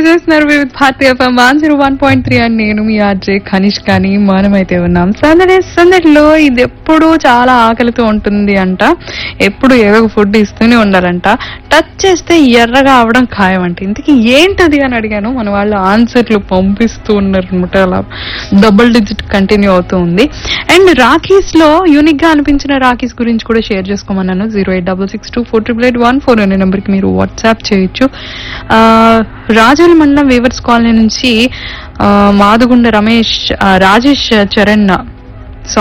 చేస్తున్నారు Vividh Bharati FM one zero one point three అని నేను మీ ఆర్జే ఖనిష్ కానీ మనమైతే ఉన్నాం సందడి సందడిలో ఇది ఎప్పుడు చాలా ఆకలితో ఉంటుంది అంట ఎప్పుడు ఏదో ఒక ఫుడ్ ఇస్తూనే ఉండాలంట టచ్ చేస్తే ఎర్రగా అవడం ఖాయం అంట ఇంతకీ ఏంటది అని అడిగాను మన వాళ్ళు ఆన్సర్లు పంపిస్తూ ఉన్నారు అనమాట అలా డబుల్ డిజిట్ కంటిన్యూ అవుతూ ఉంది అండ్ రాఖీస్ లో యూనిక్ గా అనిపించిన రాఖీస్ గురించి కూడా షేర్ చేసుకోమన్నాను zero eight double six two four triple eight one four అనే నెంబర్ కి మీరు వాట్సాప్ చేయొచ్చు ఆ, రాజోలి మండలం వీవర్స్ కాలనీ నుంచి ఆ, మాదుగుండ రమేష్ ఆ, రాజేష్ చరణ్